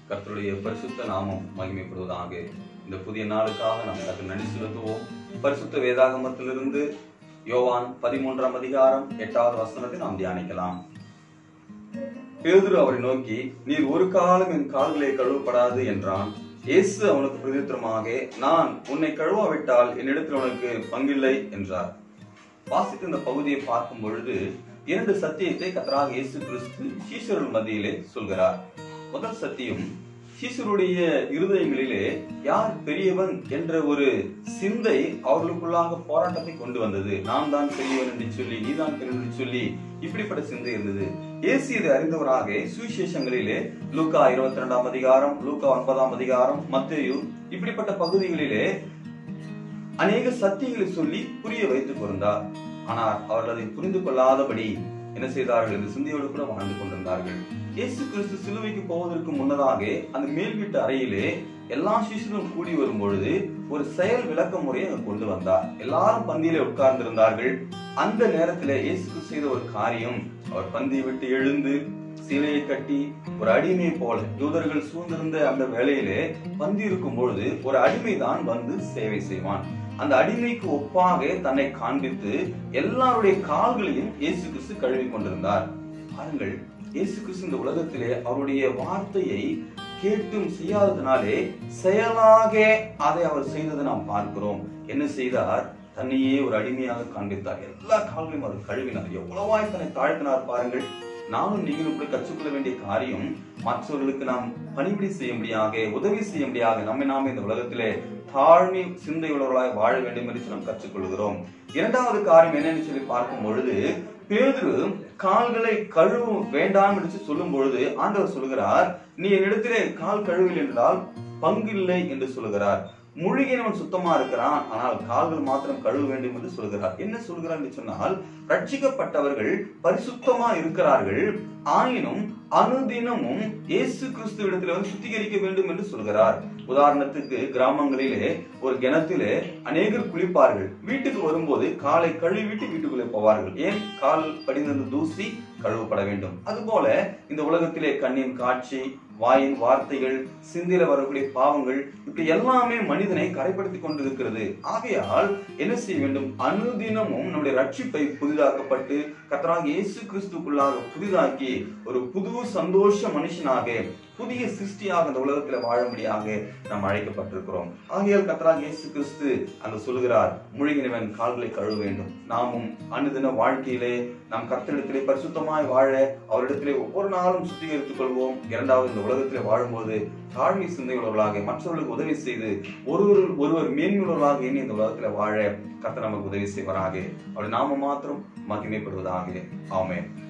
கர்த்தருடைய பரிசுத்த நாமம் மகிமைப்படுவதாக இந்த புதிய நாளுக்காக நாம் கர்த்தர் நன்றி செலுத்துவோம் பரிசுத்த வேதாகமத்திலிருந்து யோவான் பதிமூன்றாம் அதிகாரம் எட்டாவது வசனத்தை நாம் தியானிக்கலாம் பேதுரு அவரை நோக்கி நீர் ஒரு காலம் என் கால்களை கழுவப்படாது என்றான் இயேசு அவனுக்கு பிரதித்திரமாக நான் உன்னை கழுவாவிட்டால் என்னிடத்தில் உனக்கு பங்கில்லை என்றார் வாசித்த இந்த பகுதியை பார்க்கும் பொழுது இரண்டு சத்தியத்தை கத்தராக இயேசு கிறிஸ்து சீஷர்கள் மத்தியிலே சொல்கிறார் முதல் சத்தியம் சீஷருடைய இருதயங்களிலே யார் பெரியவன் என்ற ஒரு சிந்தை அவர்களுக்குள்ளாக போராட்டத்தை கொண்டு வந்தது நான் தான் பெரியவன் என்று சொல்லி நீதான் பெரியவன் என்று சொல்லி இப்படிப்பட்ட சிந்தை இருந்தது இயேசு இதை அறிந்தவராக சுவிசேஷங்களிலே லூக்கா இருபத்தி ரெண்டாம் அதிகாரம் லூக்கா ஒன்பதாம் அதிகாரம் மத்தேயு இப்படிப்பட்ட பகுதிகளிலே அநேக சத்தியங்களை சொல்லி புரிய வைத்துக் கொண்டார் ஆனால் அவர்கள் அதை புரிந்து கொள்ளாதபடி என்ன செய்தார்கள் இந்த சிந்தையோடு கூட வாழ்ந்து கொண்டிருந்தார்கள் இயேசு கிறிஸ்து சிலுவைக்கு போவதற்கு முன்னதாக அந்த மேல் வீட்டு அறையிலே எல்லா சிசுகளும் கூடி வரும் பொழுது ஒரு செயல் விளக்க முறையை அங்க கொண்டு வந்தார் எல்லாரும் பந்தியிலே உட்கார்ந்திருந்தார்கள் அந்த நேரத்திலே இயேசு கிறிஸ்து செய்த ஒரு காரியம் அவர் பந்தியை விட்டு எழுந்து சிலையை கட்டி ஒரு அடிமை போல யூதர்கள் சூழ்ந்திருந்த அந்த வேளையிலே பந்தி இருக்கும் பொழுது ஒரு அடிமைதான் வந்து சேவை செய்வான் அந்த அடிமைக்கு ஒப்பாக தன்னை காண்பித்து எல்லாருடைய கால்களையும் இயேசு கிறிஸ்து கழுவி கொண்டிருந்தார் பாருங்கள் இயேசு கிறிஸ்து இந்த உலகத்திலே அவருடைய வார்த்தையை கேட்டும் செய்யாததினாலே செயலாக அதை அவர் செய்ததை நாம் பார்க்கிறோம் என்ன செய்தார் தன்னையே ஒரு அடிமையாக காண்பித்தார் எல்லா கால்களையும் அவர் கழுவினார் எவ்வளவாய் தன்னை தாழ்த்தினார் பாருங்கள் நானும் நீங்களும் கூட கற்றுக்கொள்ள வேண்டிய காரியம் மற்றவர்களுக்கு நாம் பணிவிடை செய்ய முடியாக உதவி செய்ய முடியாக நம்மை நாம இந்த உலகத்திலே தாழ்மை சிந்தையுள்ளவர்களாய் வாழ வேண்டும் என்று நாம் கற்றுக்கொள்கிறோம் இரண்டாவது காரியம் என்னன்னு சொல்லி பார்க்கும் பொழுது பேதுரு கால்களை கழுவ வேண்டாம் என்று சொல்லும் பொழுது ஆண்டவர் சொல்கிறார் நீ என்னிடத்திலே கால் கழுவில் என்றால் பங்கில்லை என்று சொல்கிறார் முழுகினவன் சுத்தமா இருக்கிறான் ஆனால் கால்கள் மாத்திரம் கழுவ வேண்டும் என்று சொல்கிறார் என்ன சொல்கிறார் என்று சொன்னால் ரட்சிக்கப்பட்டவர்கள் பரிசுத்தமா இருக்கிறார்கள் ஆயினும் அனுதினமும் இயேசு கிறிஸ்து இடத்துல வந்து சுத்திகரிக்க வேண்டும் என்று சொல்கிறார் உதாரணத்துக்கு கிராமங்களிலே ஒரு கிணத்திலே அநேகர் குளிப்பார்கள் வீட்டுக்கு வரும்போது காலை கழுவிட்டு வீட்டுக்குள்ளே போவார்கள் ஏன் கால் படிந்த தூசி கழுவப்பட வேண்டும் அதுபோல இந்த உலகத்திலே கண்ணின் காட்சி வாயின் வார்த்தைகள் சிந்தில வரக்கூடிய பாவங்கள் இப்படி எல்லாமே மனிதனை கரைப்படுத்தி கொண்டிருக்கிறது ஆகையால் என்ன செய்ய வேண்டும் அனுதினமும் நம்முடைய ரட்சிப்பை புதிதாக்கப்பட்டு கத்தராக இயேசு கிறிஸ்துக்குள்ளாக புதிதாக்கி ஒரு புது சந்தோஷ மனுஷனாக புதிய சிருஷ்டியாக இந்த உலகத்தில் வாழும்படியாக நாம் அழைக்கப்பட்டிருக்கிறோம் ஆகையால் கத்தராக இயேசு கிறிஸ்து அங்கு சொல்கிறார் முழுகினவன் கால்களை கழுவ வேண்டும் நாமும் அனுதின வாழ்க்கையிலே நாம் கர்த்தரிடத்திலே பரிசுத்தமாய் வாழ அவரிடத்திலே ஒவ்வொரு நாளும் சுத்திகரித்துக் கொள்வோம் இரண்டாவது இந்த உலகத்திலே வாழும்போது தாழ்மை சிந்தையுள்ளவர்களாக மற்றவர்களுக்கு உதவி செய்து ஒருவர் ஒருவர் மேன்மையுள்ளவர்களாக எண்ணி இந்த உலகத்தில் வாழ கர்த்தர் நமக்கு உதவி செய்வாராக அவருடைய நாம மாத்திரம் மகிமைப்படுவதாக ஆமென்